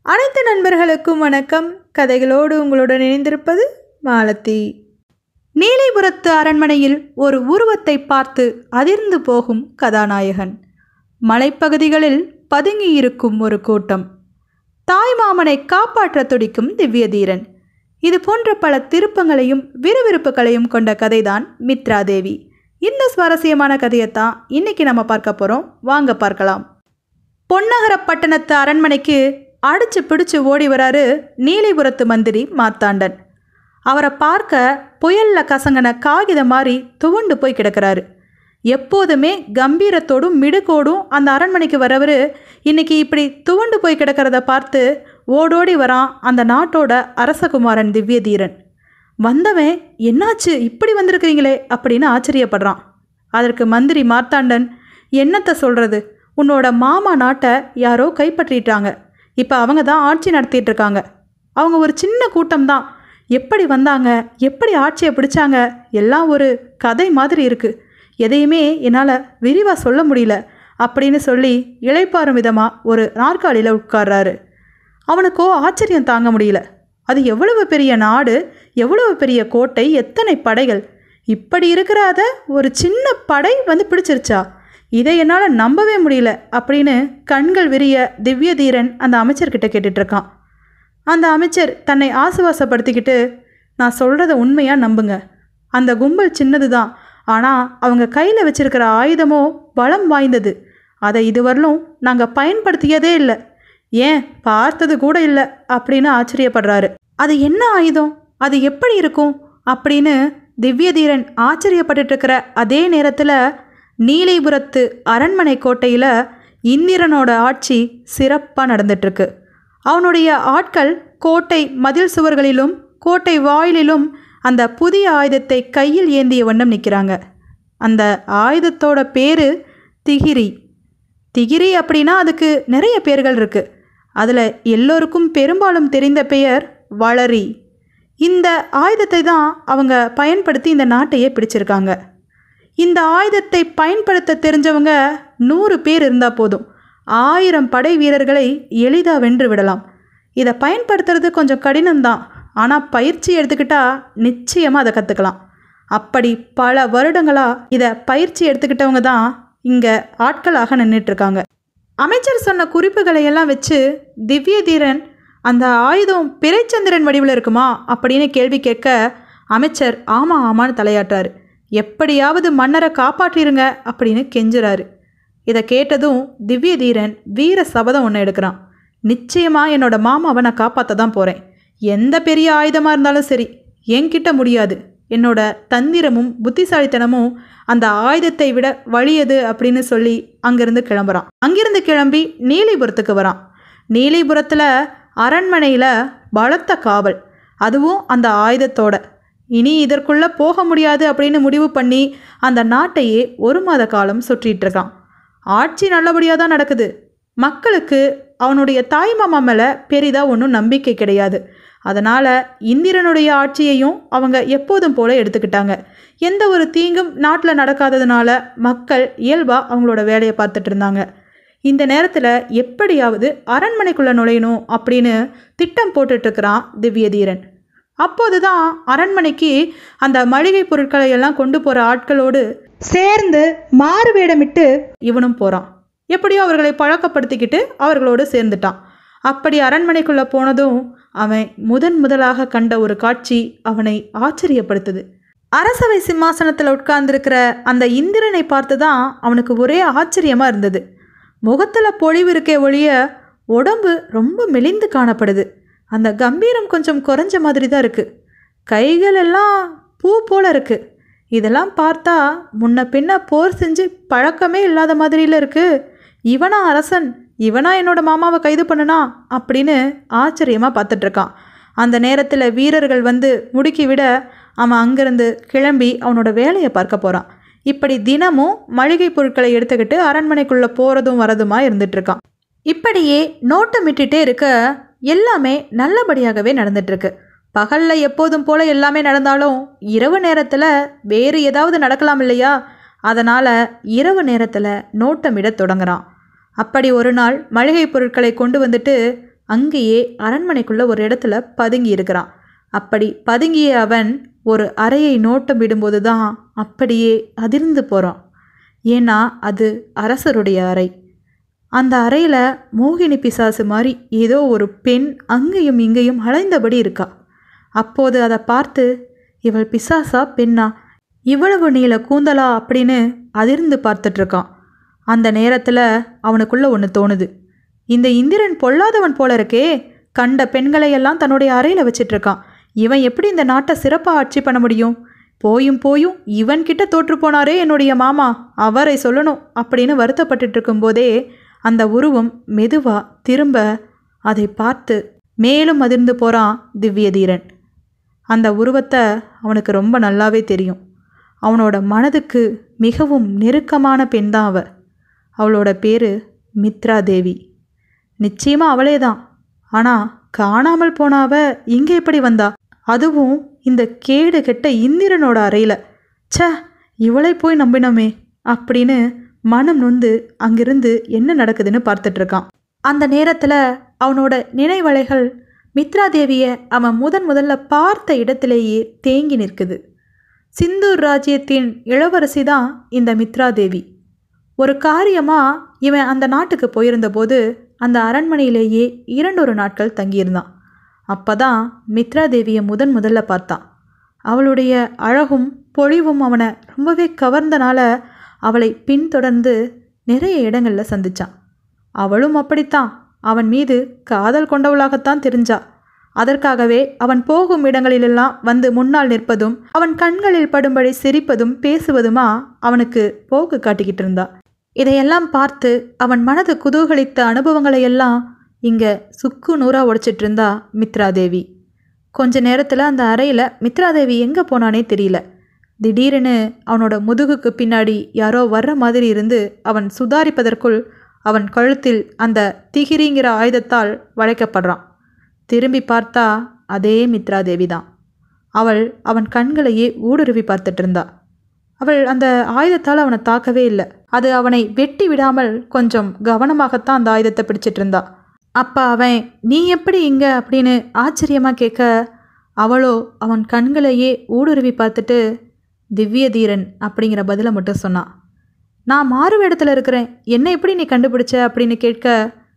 அனைத்து நண்பர்களுக்கும் வணக்கம் கதைகளோடு உங்களுடன் இணைந்திருப்பது மாலதி நீலிபுரத்து அரண்மனையில் ஒரு உருவத்தை பார்த்து அதிர்ந்து போகும் கதாநாயகன் மலைப்பகுதிகளில் பதுங்கியிருக்கும் ஒரு கூட்டம் தாய்மாமனை காப்பாற்ற துடிக்கும் திவ்யதீரன் இது போன்ற பல திருப்பங்களையும் விறுவிறுப்புகளையும் கொண்ட கதைதான் மித்ரா தேவி இந்த சுவாரஸ்யமான கதையைத்தான் இன்னைக்கு நம்ம பார்க்க போகிறோம் வாங்க பார்க்கலாம் பொன்னகர பட்டணத்து அரண்மனைக்கு அடிச்சு பிடிச்சு ஓடி வராரு நீலிபுரத்து மந்திரி மார்த்தாண்டன் அவரை பார்க்க புயல்ல கசங்கின காகிதம் மாதிரி துவண்டு போய் கிடக்கிறாரு எப்போதுமே கம்பீரத்தோடும் மிடுக்கோடும் அந்த அரண்மனைக்கு வரவர் இன்னைக்கு இப்படி துவண்டு போய் கிடக்கிறத பார்த்து ஓடோடி வரான் அந்த நாட்டோட அரசகுமாரன் திவ்யதீரன் வந்தவன் என்னாச்சு இப்படி வந்திருக்கிறீங்களே அப்படின்னு ஆச்சரியப்படுறான் அதற்கு மந்திரி மார்த்தாண்டன் என்னத்தை சொல்கிறது உன்னோட மாமா நாட்டை யாரோ கைப்பற்றிட்டாங்க இப்போ அவங்க தான் ஆட்சி நடத்திட்டு இருக்காங்க அவங்க ஒரு சின்ன கூட்டம் தான் எப்படி வந்தாங்க எப்படி ஆட்சியை பிடிச்சாங்க எல்லாம் ஒரு கதை மாதிரி இருக்குது எதையுமே என்னால் விரிவாக சொல்ல முடியல அப்படின்னு சொல்லி இளைப்பாறும் விதமாக ஒரு நாற்காலியில் உட்கார்றாரு அவனுக்கோ ஆச்சரியம் தாங்க முடியல அது எவ்வளவு பெரிய நாடு எவ்வளவு பெரிய கோட்டை எத்தனை படைகள் இப்படி இருக்கிற அதை ஒரு சின்ன படை வந்து பிடிச்சிருச்சா இதை என்னால் நம்பவே முடியல அப்படின்னு கண்கள் விரிய திவ்யதீரன் அந்த அமைச்சர்கிட்ட கேட்டுட்டு இருக்கான் அந்த அமைச்சர் தன்னை ஆசுவாசப்படுத்திக்கிட்டு நான் சொல்கிறத உண்மையாக நம்புங்க அந்த கும்பல் சின்னது தான் ஆனால் அவங்க கையில் வச்சிருக்கிற ஆயுதமோ பலம் வாய்ந்தது அதை இதுவரையிலும் நாங்கள் பயன்படுத்தியதே இல்லை ஏன் பார்த்தது கூட இல்லை அப்படின்னு ஆச்சரியப்படுறாரு அது என்ன ஆயுதம் அது எப்படி இருக்கும் அப்படின்னு திவ்யதீரன் ஆச்சரியப்பட்டுட்டு இருக்கிற அதே நேரத்தில் நீலிபுரத்து அரண்மனை கோட்டையில் இந்திரனோட ஆட்சி சிறப்பாக நடந்துட்டுருக்கு அவனுடைய ஆட்கள் கோட்டை மதில் சுவர்களிலும் கோட்டை வாயிலிலும் அந்த புதிய ஆயுதத்தை கையில் ஏந்திய வண்ணம் நிற்கிறாங்க அந்த ஆயுதத்தோட பேர் திகிரி திகிரி அப்படின்னா அதுக்கு நிறைய பேர்கள் இருக்குது அதில் எல்லோருக்கும் பெரும்பாலும் தெரிந்த பெயர் வளரி இந்த ஆயுதத்தை தான் அவங்க பயன்படுத்தி இந்த நாட்டையே பிடிச்சிருக்காங்க இந்த ஆயுதத்தை பயன்படுத்த தெரிஞ்சவங்க நூறு பேர் இருந்தால் போதும் ஆயிரம் படை வீரர்களை எளிதாக வென்று விடலாம் இதை பயன்படுத்துறது கொஞ்சம் கடினம்தான் ஆனால் பயிற்சி எடுத்துக்கிட்டா நிச்சயமாக அதை கற்றுக்கலாம் அப்படி பல வருடங்களாக இதை பயிற்சி எடுத்துக்கிட்டவங்க தான் இங்கே ஆட்களாக நின்றுட்டுருக்காங்க அமைச்சர் சொன்ன குறிப்புகளை எல்லாம் வச்சு திவ்யதீரன் அந்த ஆயுதம் பிறைச்சந்திரன் வடிவில் இருக்குமா அப்படின்னு கேள்வி கேட்க அமைச்சர் ஆமாம் ஆமான்னு தலையாட்டுறாரு எப்படியாவது மன்னரை காப்பாற்றிருங்க அப்படின்னு கெஞ்சுறாரு இதை கேட்டதும் திவ்யதீரன் வீர சபதம் ஒன்று எடுக்கிறான் நிச்சயமாக என்னோட மாமாவை நான் காப்பாற்ற தான் போகிறேன் எந்த பெரிய ஆயுதமாக இருந்தாலும் சரி என்கிட்ட முடியாது என்னோட தந்திரமும் புத்திசாலித்தனமும் அந்த ஆயுதத்தை விட வலியது அப்படின்னு சொல்லி அங்கிருந்து கிளம்புறான் அங்கிருந்து கிளம்பி நீலிபுரத்துக்கு வரான் நீலிபுரத்தில் அரண்மனையில் பலத்த காவல் அதுவும் அந்த ஆயுதத்தோட இனி இதற்குள்ளே போக முடியாது அப்படின்னு முடிவு பண்ணி அந்த நாட்டையே ஒரு மாத காலம் சுற்றிட்டு இருக்கான் ஆட்சி நல்லபடியாக தான் நடக்குது மக்களுக்கு அவனுடைய தாய் மாமா மேலே பெரிதாக ஒன்றும் நம்பிக்கை கிடையாது அதனால் இந்திரனுடைய ஆட்சியையும் அவங்க எப்போதும் போல எடுத்துக்கிட்டாங்க எந்த ஒரு தீங்கும் நாட்டில் நடக்காததுனால மக்கள் இயல்பாக அவங்களோட வேலையை பார்த்துட்டு இருந்தாங்க இந்த நேரத்தில் எப்படியாவது அரண்மனைக்குள்ளே நுழையணும் அப்படின்னு திட்டம் போட்டுட்ருக்கிறான் திவ்யதீரன் அப்போது தான் அரண்மனைக்கு அந்த மளிகை பொருட்களை எல்லாம் கொண்டு போகிற ஆட்களோடு சேர்ந்து மாறு வேடமிட்டு இவனும் போகிறான் எப்படியோ அவர்களை பழக்கப்படுத்திக்கிட்டு அவர்களோடு சேர்ந்துட்டான் அப்படி அரண்மனைக்குள்ளே போனதும் அவன் முதன் முதலாக கண்ட ஒரு காட்சி அவனை ஆச்சரியப்படுத்துது அரசவை சிம்மாசனத்தில் உட்கார்ந்திருக்கிற அந்த இந்திரனை பார்த்து தான் அவனுக்கு ஒரே ஆச்சரியமாக இருந்தது முகத்தில் பொழிவு இருக்கே ஒழிய உடம்பு ரொம்ப மெலிந்து காணப்படுது அந்த கம்பீரம் கொஞ்சம் குறைஞ்ச மாதிரி தான் இருக்குது கைகள் எல்லாம் பூ போல இருக்குது இதெல்லாம் பார்த்தா முன்ன பின்ன போர் செஞ்சு பழக்கமே இல்லாத மாதிரியில் இருக்குது இவனா அரசன் இவனா என்னோட மாமாவை கைது பண்ணனா அப்படின்னு ஆச்சரியமாக பார்த்துட்ருக்கான் அந்த நேரத்தில் வீரர்கள் வந்து முடுக்கி விட அவன் அங்கேருந்து கிளம்பி அவனோட வேலையை பார்க்க போகிறான் இப்படி தினமும் மளிகை பொருட்களை எடுத்துக்கிட்டு அரண்மனைக்குள்ளே போகிறதும் வரதுமா இருந்துட்டுருக்கான் இப்படியே நோட்டமிட்டுட்டே இருக்க எல்லாமே நல்லபடியாகவே நடந்துட்டுருக்கு பகலில் எப்போதும் போல எல்லாமே நடந்தாலும் இரவு நேரத்தில் வேறு ஏதாவது நடக்கலாம் இல்லையா அதனால் இரவு நேரத்தில் நோட்டமிட தொடங்குறான் அப்படி ஒரு நாள் மளிகை பொருட்களை கொண்டு வந்துட்டு அங்கேயே அரண்மனைக்குள்ள ஒரு இடத்துல பதுங்கி இருக்கிறான் அப்படி பதுங்கிய அவன் ஒரு அறையை நோட்டம் விடும்போது தான் அப்படியே அதிர்ந்து போகிறான் ஏன்னா அது அரசருடைய அறை அந்த அறையில் மோகினி பிசாசு மாதிரி ஏதோ ஒரு பெண் அங்கேயும் இங்கேயும் அலைந்தபடி இருக்கா அப்போது அதை பார்த்து இவள் பிசாசா பெண்ணா இவ்வளவு நீள கூந்தலா அப்படின்னு அதிர்ந்து பார்த்துட்டு இருக்கான் அந்த நேரத்தில் அவனுக்குள்ள ஒன்று தோணுது இந்த இந்திரன் பொல்லாதவன் போல இருக்கே கண்ட பெண்களை எல்லாம் தன்னுடைய அறையில் வச்சிட்டு இருக்கான் இவன் எப்படி இந்த நாட்டை சிறப்பாக ஆட்சி பண்ண முடியும் போயும் போயும் இவன்கிட்ட தோற்று போனாரே என்னுடைய மாமா அவரை சொல்லணும் அப்படின்னு வருத்தப்பட்டுட்டு இருக்கும்போதே அந்த உருவம் மெதுவா திரும்ப அதை பார்த்து மேலும் அதிர்ந்து போகிறான் திவ்யதீரன் அந்த உருவத்தை அவனுக்கு ரொம்ப நல்லாவே தெரியும் அவனோட மனதுக்கு மிகவும் நெருக்கமான பெண் தான் அவ அவளோட பேர் மித்ரா தேவி நிச்சயமாக அவளே தான் ஆனால் காணாமல் போன அவ இங்கே எப்படி வந்தா அதுவும் இந்த கேடு கெட்ட இந்திரனோட அறையில் ச்சே இவளை போய் நம்பினோமே அப்படின்னு மனம் நொந்து அங்கிருந்து என்ன நடக்குதுன்னு பார்த்துட்டு இருக்கான் அந்த நேரத்தில் அவனோட நினைவலைகள் மித்ரா தேவியை அவன் முதன் முதல்ல பார்த்த இடத்திலேயே தேங்கி நிற்குது சிந்தூர் ராஜ்யத்தின் இளவரசி தான் இந்த மித்ரா தேவி ஒரு காரியமாக இவன் அந்த நாட்டுக்கு போயிருந்தபோது அந்த அரண்மனையிலேயே இரண்டொரு நாட்கள் தங்கியிருந்தான் அப்போ தான் மித்ரா தேவியை முதன் முதல்ல பார்த்தான் அவளுடைய அழகும் பொழிவும் அவனை ரொம்பவே கவர்ந்தனால அவளை பின்தொடர்ந்து நிறைய இடங்களில் சந்திச்சான் அவளும் அப்படித்தான் அவன் மீது காதல் கொண்டவளாகத்தான் தெரிஞ்சா அதற்காகவே அவன் போகும் இடங்களிலெல்லாம் வந்து முன்னால் நிற்பதும் அவன் கண்களில் படும்படி சிரிப்பதும் பேசுவதுமா அவனுக்கு போக்கு காட்டிக்கிட்டு இருந்தா இதையெல்லாம் பார்த்து அவன் மனது குதூகலித்த அனுபவங்களை எல்லாம் இங்கே சுக்கு நூறாக உடைச்சிட்டு இருந்தா மித்ரா தேவி கொஞ்ச நேரத்தில் அந்த அறையில் மித்ரா தேவி எங்கே போனானே தெரியல திடீர்னு அவனோட முதுகுக்கு பின்னாடி யாரோ வர்ற மாதிரி இருந்து அவன் சுதாரிப்பதற்குள் அவன் கழுத்தில் அந்த திகிரிங்கிற ஆயுதத்தால் வளைக்கப்படுறான் திரும்பி பார்த்தா அதே மித்ரா தேவி தான் அவள் அவன் கண்களையே ஊடுருவி பார்த்துட்டு இருந்தா அவள் அந்த ஆயுதத்தால் அவனை தாக்கவே இல்லை அது அவனை வெட்டி விடாமல் கொஞ்சம் கவனமாகத்தான் அந்த ஆயுதத்தை பிடிச்சிட்டு இருந்தா அப்போ அவன் நீ எப்படி இங்க அப்படின்னு ஆச்சரியமாக கேட்க அவளோ அவன் கண்களையே ஊடுருவி பார்த்துட்டு திவ்ய தீரன் அப்படிங்கிற பதிலை மட்டும் சொன்னான் நான் மாறு வேடத்தில் இருக்கிறேன் என்ன எப்படி நீ கண்டுபிடிச்ச அப்படின்னு கேட்க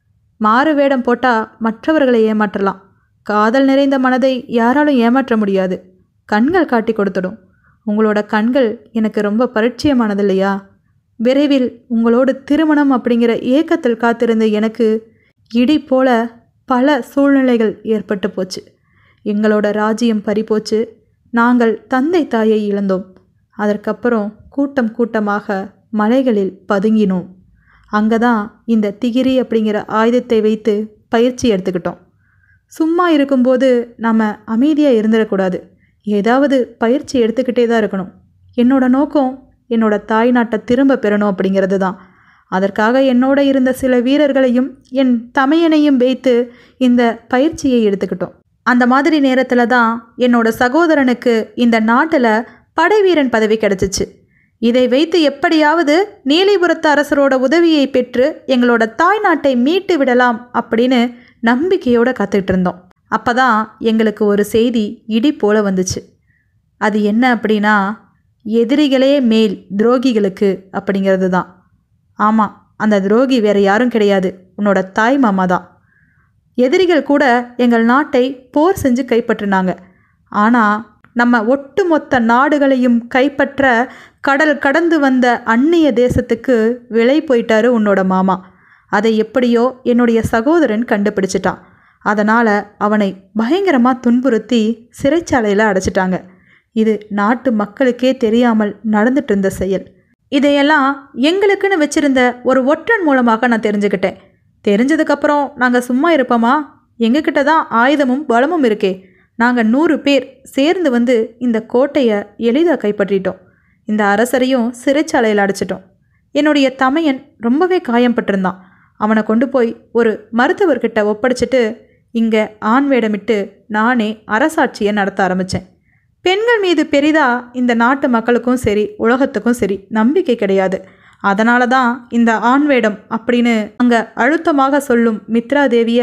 மாறு வேடம் போட்டால் மற்றவர்களை ஏமாற்றலாம் காதல் நிறைந்த மனதை யாராலும் ஏமாற்ற முடியாது கண்கள் காட்டி கொடுத்துடும் உங்களோட கண்கள் எனக்கு ரொம்ப பரிச்சயமானது இல்லையா விரைவில் உங்களோடு திருமணம் அப்படிங்கிற ஏக்கத்தில் காத்திருந்த எனக்கு இடி போல பல சூழ்நிலைகள் ஏற்பட்டு போச்சு எங்களோட ராஜ்யம் பறிபோச்சு நாங்கள் தந்தை தாயை இழந்தோம் அதற்கப்புறம் கூட்டம் கூட்டமாக மலைகளில் பதுங்கினோம் அங்கே தான் இந்த திகிரி அப்படிங்கிற ஆயுதத்தை வைத்து பயிற்சி எடுத்துக்கிட்டோம் சும்மா இருக்கும்போது நம்ம அமைதியாக இருந்துடக்கூடாது ஏதாவது பயிற்சி எடுத்துக்கிட்டே தான் இருக்கணும் என்னோட நோக்கம் என்னோட தாய் நாட்டை திரும்ப பெறணும் அப்படிங்கிறது தான் அதற்காக என்னோட இருந்த சில வீரர்களையும் என் தமையனையும் வைத்து இந்த பயிற்சியை எடுத்துக்கிட்டோம் அந்த மாதிரி நேரத்தில் தான் என்னோட சகோதரனுக்கு இந்த நாட்டில் படைவீரன் பதவி கிடைச்சிச்சு இதை வைத்து எப்படியாவது நீலிபுரத்து அரசரோட உதவியை பெற்று எங்களோட தாய் நாட்டை மீட்டு விடலாம் அப்படின்னு நம்பிக்கையோடு காத்துக்கிட்டு இருந்தோம் அப்போ தான் எங்களுக்கு ஒரு செய்தி இடி போல வந்துச்சு அது என்ன அப்படின்னா எதிரிகளே மேல் துரோகிகளுக்கு அப்படிங்கிறது தான் ஆமாம் அந்த துரோகி வேற யாரும் கிடையாது உன்னோட தாய் மாமா தான் எதிரிகள் கூட எங்கள் நாட்டை போர் செஞ்சு கைப்பற்றினாங்க ஆனால் நம்ம ஒட்டுமொத்த நாடுகளையும் கைப்பற்ற கடல் கடந்து வந்த அந்நிய தேசத்துக்கு விலை போயிட்டாரு உன்னோட மாமா அதை எப்படியோ என்னுடைய சகோதரன் கண்டுபிடிச்சிட்டான் அதனால் அவனை பயங்கரமாக துன்புறுத்தி சிறைச்சாலையில் அடைச்சிட்டாங்க இது நாட்டு மக்களுக்கே தெரியாமல் நடந்துட்டு இருந்த செயல் இதையெல்லாம் எங்களுக்குன்னு வச்சிருந்த ஒரு ஒற்றன் மூலமாக நான் தெரிஞ்சுக்கிட்டேன் தெரிஞ்சதுக்கப்புறம் நாங்கள் சும்மா இருப்போமா எங்ககிட்ட தான் ஆயுதமும் பலமும் இருக்கே நாங்கள் நூறு பேர் சேர்ந்து வந்து இந்த கோட்டையை எளிதாக கைப்பற்றிட்டோம் இந்த அரசரையும் சிறைச்சாலையில் அடைச்சிட்டோம் என்னுடைய தமையன் ரொம்பவே காயம்பட்டிருந்தான் அவனை கொண்டு போய் ஒரு மருத்துவர்கிட்ட ஒப்படைச்சிட்டு இங்கே ஆண் வேடமிட்டு நானே அரசாட்சியை நடத்த ஆரம்பித்தேன் பெண்கள் மீது பெரிதா இந்த நாட்டு மக்களுக்கும் சரி உலகத்துக்கும் சரி நம்பிக்கை கிடையாது அதனால தான் இந்த ஆண் வேடம் அப்படின்னு அங்கே அழுத்தமாக சொல்லும் மித்ரா தேவியை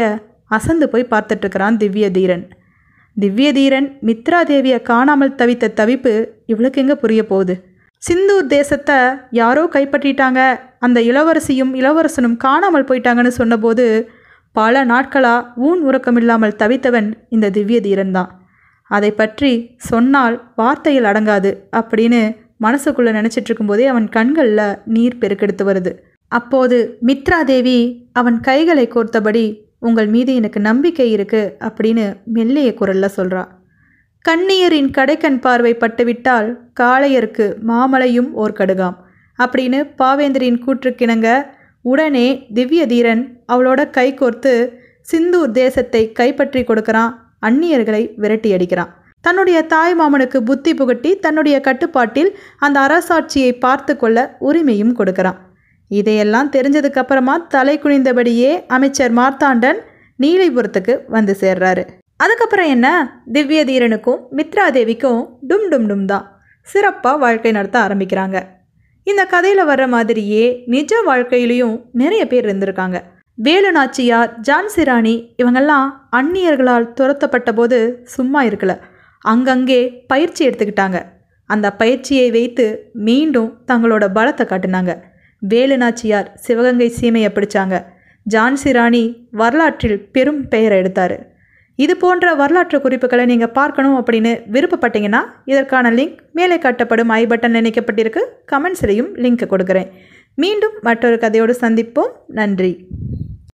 அசந்து போய் பார்த்துட்ருக்கிறான் திவ்ய தீரன் திவ்ய தீரன் மித்ரா தேவியை காணாமல் தவித்த தவிப்பு இவளுக்கு எங்கே புரிய போகுது சிந்தூர் தேசத்தை யாரோ கைப்பற்றிட்டாங்க அந்த இளவரசியும் இளவரசனும் காணாமல் போயிட்டாங்கன்னு சொன்னபோது பல நாட்களாக ஊன் உறக்கமில்லாமல் தவித்தவன் இந்த திவ்ய தீரன் தான் அதை பற்றி சொன்னால் வார்த்தையில் அடங்காது அப்படின்னு மனசுக்குள்ளே நினச்சிட்டு இருக்கும்போதே அவன் கண்களில் நீர் பெருக்கெடுத்து வருது அப்போது மித்ரா தேவி அவன் கைகளை கோர்த்தபடி உங்கள் மீது எனக்கு நம்பிக்கை இருக்கு அப்படின்னு மெல்லிய குரல்ல சொல்றா கண்ணியரின் கடைக்கண் பார்வை பட்டுவிட்டால் காளையருக்கு மாமலையும் ஓர் கடுகாம் அப்படின்னு பாவேந்தரின் கூற்றுக்கிணங்க உடனே திவ்ய தீரன் அவளோட கை கோர்த்து சிந்தூர் தேசத்தை கைப்பற்றி கொடுக்கறான் அந்நியர்களை விரட்டி அடிக்கிறான் தன்னுடைய தாய் மாமனுக்கு புத்தி புகட்டி தன்னுடைய கட்டுப்பாட்டில் அந்த அரசாட்சியை பார்த்து கொள்ள உரிமையும் கொடுக்கறான் இதையெல்லாம் தெரிஞ்சதுக்கு அப்புறமா தலை குனிந்தபடியே அமைச்சர் மார்த்தாண்டன் நீலிபுரத்துக்கு வந்து சேர்றாரு அதுக்கப்புறம் என்ன திவ்ய தீரனுக்கும் மித்ரா தேவிக்கும் டும் டும் டும் தான் சிறப்பாக வாழ்க்கை நடத்த ஆரம்பிக்கிறாங்க இந்த கதையில் வர்ற மாதிரியே நிஜ வாழ்க்கையிலையும் நிறைய பேர் இருந்திருக்காங்க வேலு நாச்சியார் ஜான்சி ராணி இவங்கெல்லாம் அந்நியர்களால் துரத்தப்பட்ட போது சும்மா இருக்கல அங்கங்கே பயிற்சி எடுத்துக்கிட்டாங்க அந்த பயிற்சியை வைத்து மீண்டும் தங்களோட பலத்தை காட்டினாங்க வேலு நாச்சியார் சிவகங்கை சீமையை பிடிச்சாங்க ஜான்சி ராணி வரலாற்றில் பெரும் பெயரை எடுத்தார் இது போன்ற வரலாற்று குறிப்புகளை நீங்கள் பார்க்கணும் அப்படின்னு விருப்பப்பட்டீங்கன்னா இதற்கான லிங்க் மேலே காட்டப்படும் ஐ பட்டன் இணைக்கப்பட்டிருக்கு கமெண்ட்ஸ்லையும் லிங்க் கொடுக்குறேன் மீண்டும் மற்றொரு கதையோடு சந்திப்போம் நன்றி